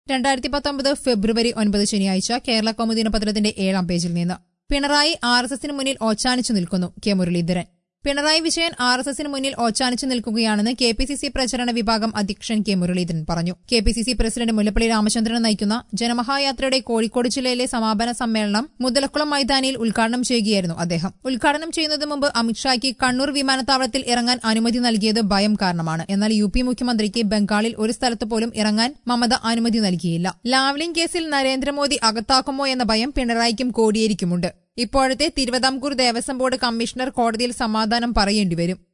രണ്ടായിരത്തി പത്തൊമ്പത് ഫെബ്രുവരി ഒൻപത് ശനിയാഴ്ച കേരള കൗമുദി ദിനപത്രത്തിന്റെ ഏഴാം പേജിൽ നിന്ന് പിണറായി ആർ എസ് എസിന് മുന്നിൽ ഓച്ചാനിച്ചു നിൽക്കുന്നു K Muraleedharan Pinarayi Vijayan R S എസിന് മുന്നിൽ ഓച്ചാനിച്ചു നിൽക്കുകയാണെന്ന് കെ പി സി സി പ്രചരണ വിഭാഗം അധ്യക്ഷൻ കെ മുരളീധരൻ പറഞ്ഞു K P C C president Mullappally Ramachandran നയിക്കുന്ന ജനമഹായാത്രയുടെ കോഴിക്കോട് ജില്ലയിലെ സമാപന സമ്മേളനം മുതലക്കുളം മൈതാനിയിൽ ഉദ്ഘാടനം ചെയ്യുകയായിരുന്നു അദ്ദേഹം ഉദ്ഘാടനം ചെയ്യുന്നതിന് മുമ്പ് അമിത്ഷായ്ക്ക് കണ്ണൂർ വിമാനത്താവളത്തിൽ ഇറങ്ങാൻ അനുമതി നൽകിയത് ഭയം കാരണമാണ് എന്നാൽ യു പി മുഖ്യമന്ത്രിക്ക് ബംഗാളിൽ ഒരു സ്ഥലത്ത് പോലും ഇറങ്ങാൻ മമത അനുമതി നൽകിയില്ല ലാവ്ലിംഗ് കേസിൽ നരേന്ദ്രമോദി അകത്താക്കുമോ എന്ന ഭയം പിണറായിക്കും കോടിയേരിക്കുമുണ്ട് ഇപ്പോഴത്തെ തിരുവിതാംകൂർ ദേവസ്വം ബോർഡ് കമ്മീഷണർ കോടതിയിൽ സമാധാനം പറയേണ്ടി വരും